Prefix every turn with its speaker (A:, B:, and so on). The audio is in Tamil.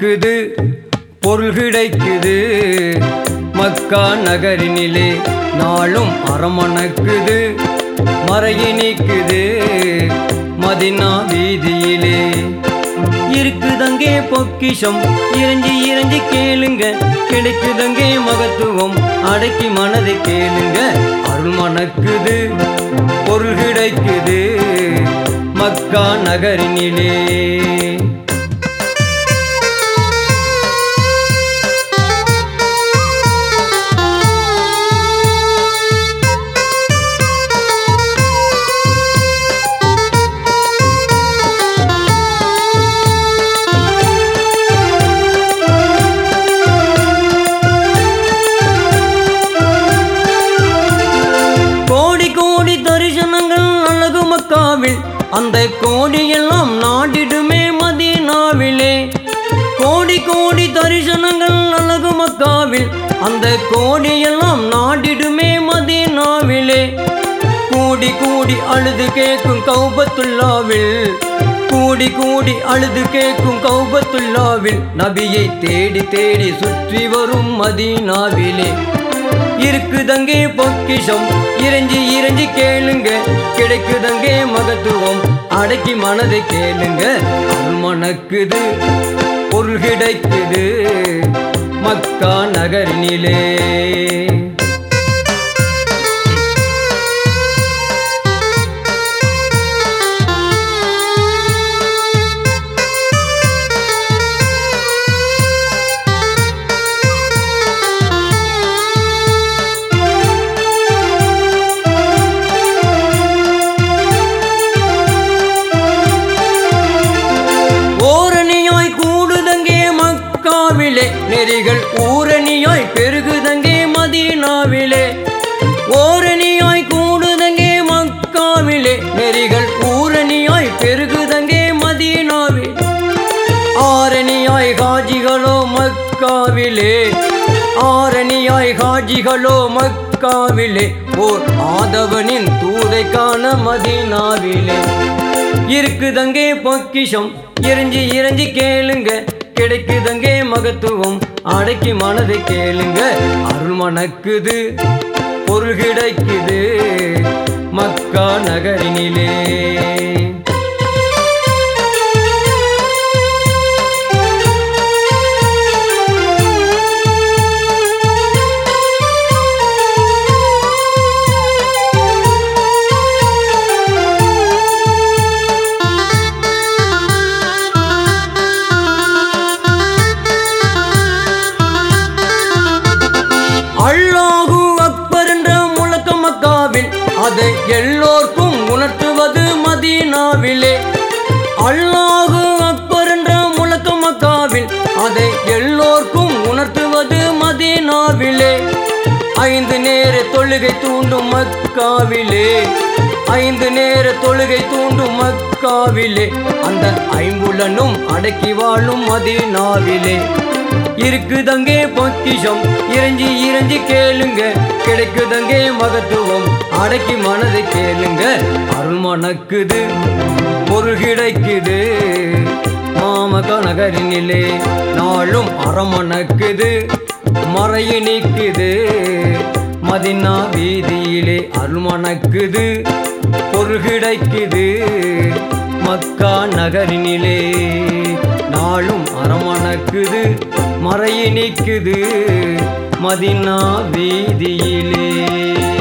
A: மணக்குது பொருள் கிடைக்குது மக்கா நகரினிலே நாளும் அறமணக்குது மறையை நீக்குது மதினா வீதியிலே இருக்குதங்கே பொக்கிஷம் இறஞ்சி இறஞ்சி கேளுங்க கிடைக்குதங்கே மகத்துவம் அடக்கி மனதை கேளுங்க அருள் மணக்குது பொருள் கிடைக்குது மக்கா நகரினிலே கோடி கோடி தரிசனங்கள் அழகு மக்காவில் அந்த கோடியெல்லாம் நாடிடுமே மதீனாவிலே கோடி கோடி தரிசனங்கள் அழகு மக்காவில் அந்த கோடியெல்லாம் நாடிடுமே மதீனாவிலே கூடி கூடி அழுது கேட்கும் கௌபத்துல்லாவில் கூடி கூடி அழுது கேட்கும் கௌபத்துல்லாவில் நபியை தேடி தேடி சுற்றி வரும் மதீனாவிலே இருக்குதங்கே பொக்கிஷம் இறைஞ்சி இறைஞ்சி கேளுங்க கிடைக்குதங்கே மகத்துவம் அடக்கி மனதை கேளுங்க அருள் மணக்குது பொருள் கிடைக்குது மக்கா நகரினிலே ஓரணியாய் கூடுதங்கே மக்காவிலே நெறிகள் ஊரணியாய் பெருகுதங்கே மதீனாவிலே ஓரணியாய் கூடுதங்கே மக்காவிலே நெறிகள் ஊரணியாய் பெருகுதங்கே மதீனாவில் ஆரணியாய் காஜிகளோ மக்காவிலே ஆரணியாய் காஜிகளோ மக்காவிலே ஓர் ஆதவனின் தூதை காண மதீனாவிலே இருக்குதங்கே பொக்கிஷம் இறைஞ்சி இறைஞ்சி கேளுங்க கிடைக்குதங்கே மகத்துவம் அடக்கி மனதை கேளுங்க அருள் மணக்குது பொருள் கிடைக்குது மக்கா நகரினிலே அல்லாஹு அக்பர் என்ற முழக்க மக்காவில் அதை எல்லோர்க்கும் உணர்த்துவது மதீனாவிலே அல்லாஹு அக்பர் என்ற முழக்க மக்காவில் அதை எல்லோர்க்கும் உணர்த்துவது மதீனாவிலே ஐந்து நேர தொழுகை தூண்டும் மக்காவிலே ஐந்து நேர தொழுகை தூண்டும் மக்காவிலே அந்த ஐம்புலனும் அடக்கி வாழும் மதீனாவிலே இருக்குதங்கே பொக்கிஷம் இறைஞ்சி இறைஞ்சி கேளுங்க கிடைக்குதங்கே மகத்துவம் அடக்கி மனதை கேளுங்க அருள் மணக்குது பொருள் கிடைக்குது மாமக நகரினிலே நாளும் அறமணக்குது மறையை நீக்குது மதினா வீதியிலே அருள் மணக்குது பொருள் கிடைக்குது மக்கா நகரினிலே நாளும் அறமணக்குது மறையை நீக்குது மதினா வீதியிலே